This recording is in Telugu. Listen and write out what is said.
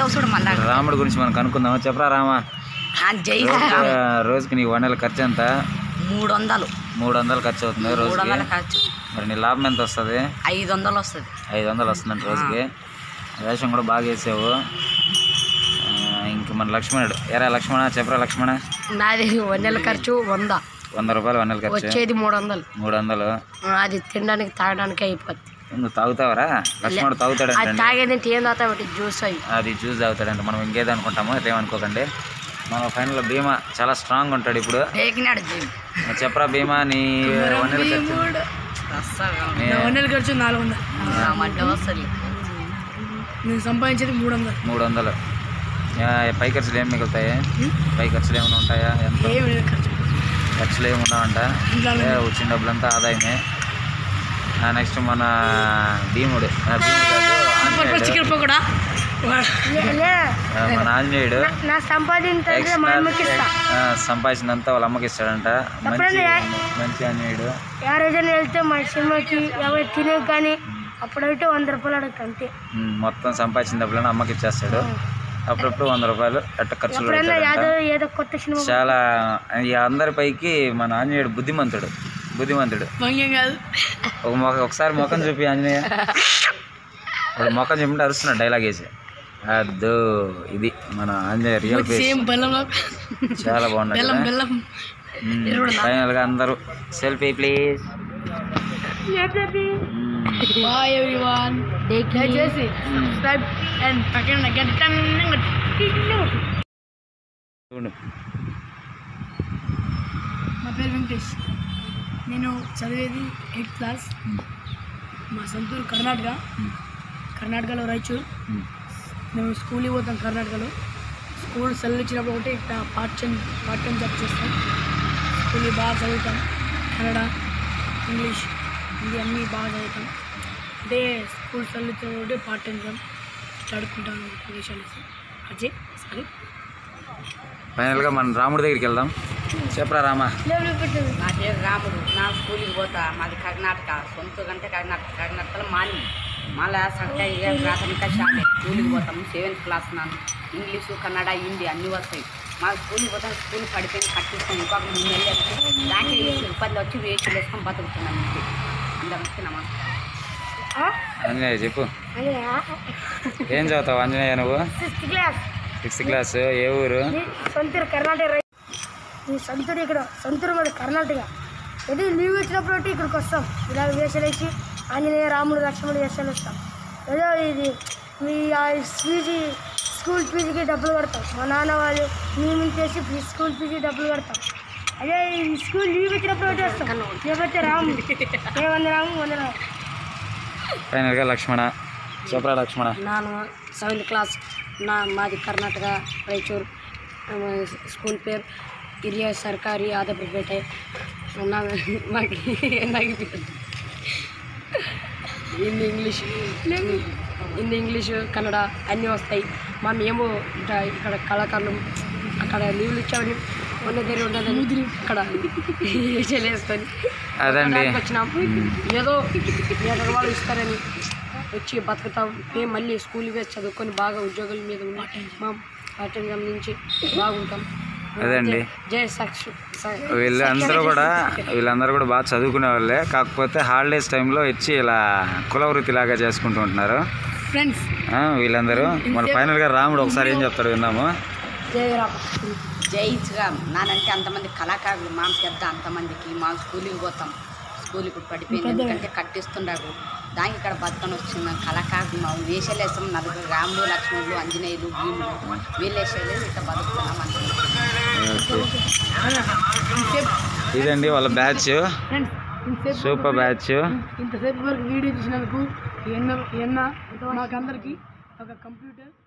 ఉండవు చూడు మళ్ళా రాముడి గురించి మనం కనుక్కుందామా చెప్పరా రామా ఆ జై రోజుకి రోజుకి నీ వందల ఖర్చు ఎంత మూడు వందలు మూడు వందలు ఖర్చు అవుతుంది మూడు రోజుకి వందల ఖర్చు మరి నీ లాభం ఎంత వస్తుంది ఐదు వందలు వస్తుంది ఐదు వందలు వస్తుందంట రోజుకి వేషం కూడా బాగా వేసావు ఆ, ఇంక మన లక్ష్మణుడు ఎరా లక్ష్మణ చెప్పరా లక్ష్మణ నాది నెల ఖర్చు వంద వంద రూపాయలు వందల ఖర్చు వచ్చేది మూడు వందలు మూడు వందలు ఆ, అది తినడానికి తాగడానికి అయిపోద్ది నువ్వు తాగుతావరా లక్ష్మణుడు అది తాగుతాడంట తాగేదంటే ఏం తాగుతా ఒకటి జ్యూస్ అవి అది జ్యూస్ తాగుతాడంట మనం ఇంకేదో అనుకుంటాము అదేమనుకోకండి మన ఫైనల్ భీమా చాలా స్ట్రాంగ్ ఉంటాడు ఇప్పుడు పేకినాడు జై నువ్వు చెప్పరా భీమా నీ వందల ఖర్చు నీ- నెల ఖర్చు నాలుగు వందలు మడ్డ వస్తుంది నేను సంపాదించేది మూడు వందలు మూడు వందలు ఆ, పై ఖర్చులు ఏం మిగులుతాయి పై ఖర్చులు ఏమైనా ఉంటాయా ఎంత ఏమి లేదు ఖర్చు ఖర్చులు ఏమి ఉండవంట ఏ, వచ్చిన డబ్బులంతా ఆదాయమే నెక్స్ట్ మన భీముడు ఆ, భీముడు కాదు, ఆంజనేయుడు. కూడా ఆ, మన ఆంజనేయుడు నా సంపాదించే ఎక్స్ట్రా ఆ, సంపాదించినంత వాళ్ళ అమ్మకి ఇస్తాడంట మంచి మంచి ఆంజనేయుడు ఏ రోజైనా వెళ్తే మా సినిమాకి ఎవరు తినే కానీ అప్పుడైతే వంద రూపాయలు అడుగుతా అంతే ఉమ్, మొత్తం సంపాదించిన డబ్బులను అమ్మకి ఇచ్చేస్తాడు అప్పుడప్పుడు వంద రూపాయలు ఎట్ట ఖర్చులు ఎప్పుడైనా పెడతాడంట ఏదో ఏదో కొత్త సినిమా చాలా ఈ అందరి పైకి మన ఆంజనేయుడు బుద్ధిమంతుడు బుద్ధిమంతుడు భంగ్యం కాదు ఒక మొక్క ఒకసారి ముఖం చూపి ఆంజనేయ ఇప్పుడు ముఖం చెప్పంటే అరుస్తున్నాడు డైలాగ్ వేసి అద్దు ఇది మన ఆంజనేయ రియల్ ఫేస్ సేమ్ బెల్లంలో చాలా బాగున్నాడు బెల్లం కదా? బెల్లం మ్మ్. ఫైనల్ గా అందరూ సెల్ఫీ ప్లీజ్ బాయ్ ఎవ్రీవన్ దయచేసి సబ్స్క్రైబ్ అండ్ పక్కన గంట నా పేరు వెంకటేష్ నేను చదివేది ఎయిత్ క్లాస్ మా సొంతూరు కర్ణాటక కర్ణాటకలో రాయచూర్ మేము స్కూల్కి పోతాం కర్ణాటకలో స్కూల్ సెలవు ఇచ్చినప్పుడు ఒకటి ఇక్కడ part time part time job చేస్తాం స్కూల్ బాగా చదువుతాం కన్నడ ఇంగ్లీష్ హిందీ అన్నీ బాగా చదువుతాం అంటే స్కూల్ సెలవు ఇచ్చినప్పుడు ఒకటి పార్ట్ టైం జాబ్ చదువుకుంటాం విషయాలు అజయ్ సారీ ఫైనల్ గా మన రాముడి దగ్గరికి వెళ్దాం చెప్పరా రామా నా పేరు రాముడు నా స్కూల్కి పోతా మాది కర్ణాటక సొంత కంటే కర్ణాటక కర్ణాటకలో మాని మళ్ళా సర్కారీ ప్రాథమిక శాల స్కూల్కి పోతాము సెవెంత్ క్లాస్ నాను ఇంగ్లీషు కన్నడ హిందీ అన్నీ వస్తాయి మా స్కూల్కి పోతాం స్కూల్ పడిపోయింది కట్టిస్తాం ఇంకొక మూడు నెలలు వచ్చి దాంట్లో ఇబ్బంది వచ్చి వేసులు వేసుకొని బతుకుతున్నాం ఇంటి అందరికీ నమస్కారం ఆంజనేయ చెప్పు ఏం చదువుతావు ఆంజనేయ నువ్వు సిక్స్త్ క్లాస్ సిక్స్త్ క్లాస్ ఏ ఊరు సొంతూరు కర్ణాటక రై- ఈ సొంతూరు ఇక్కడ సొంతూరు మాది కర్ణాటక ఇది లీవ్ ఇచ్చినప్పుడు ఒకటి ఇక్కడికి వస్తాం ఇలా వేషాలు వేసి ఆంజనేయ రాముడు లక్ష్మణుడు వేషాలు వస్తాం ఏదో ఇది మీ ఆ ఫీజు స్కూల్ ఫీజుకి డబ్బులు కడతాం మా నాన్న వాళ్ళు మేము చేసి ఫీ- స్కూల్ ఫీజుకి డబ్బులు కడతాం అదే ఈ స్కూల్ లీవ్ ఇచ్చినప్పుడు ఒకటి వస్తాం లేకపోతే రాము ఏ వంద రాము వంద రాము ఫైనల్ గా లక్ష్మణ చెప్పరా లక్ష్మణ ನಾನು ಸೆವೆಂತ್ ಕ್ಲಾಸ್ ನಾ ಮಾದಿ ಕರ್ನಾಟಕ ರಾಯಚೂರು ನಮ್ಮ ಸ್ಕೂಲ್ ಪೇರ್ ಹಿರಿಯ ಸರ್ಕಾರಿ ಆದಪೇಟೆ ನಾವು మాకు ఏనాగిపోయింది హిందీ ఇంగ్లీష్ హిందీ ఇంగ్లీష్ కన్నడ అన్నీ వస్తాయి మా మేము ఇట- ఇక్కడ కళాకారులు అక్కడ లీవ్లు ఇచ్చామని ఉన్న దగ్గర ఉండదని అక్కడ వేసుకొని అదండి వచ్చినాం ఏదో ఏదో వాళ్ళు ఇస్తారని వచ్చి బతుకుతాం మేము మళ్ళీ స్కూల్ వేసి చదువుకొని బాగా ఉద్యోగుల మీద ఉండి మా పార్టీని గమనించి బాగుంటాం అదండి జై సాక్షి వీళ్ళందరూ కూడా వీళ్ళందరూ కూడా బాగా చదువుకునే వాళ్ళే కాకపోతే హాలిడేస్ టైంలో వచ్చి ఇలా కుల వృత్తి లాగా చేసుకుంటూ ఉంటున్నారు ఫ్రెండ్స్ ఆ, వీళ్ళందరూ మన ఫైనల్ గా రాముడు ఒకసారి ఏం చెప్తాడు విన్నాము జై రామ్ జై శ్రీరామ్ నానంటే అంతమంది కళాకారులు మా పెద్ద అంతమందికి మా స్కూల్కి పోతాం స్కూల్ ఇప్పుడు పడిపోయింది ఎందుకంటే కట్టిస్తుండరు దానికి ఇక్కడ బతుకొని వచ్చిన కళాకారులు మా వేషాలు వేస్తాం నలుగురు రాముడు లక్ష్మణులు ఆంజనేయులు భీములు వీళ్ళు వేసేది ఇట్లా బతుకుతున్నాం అంటే ఇదండి వాళ్ళ బ్యాచ్ ఫ్రెండ్స్ ఇంతసేపు సూపర్ బ్యాచ్ ఇంతసేపు వరకు వీడియో తీసినందుకు ఎన్న ఎన్న మాకందరికి ఒక కంప్యూటర్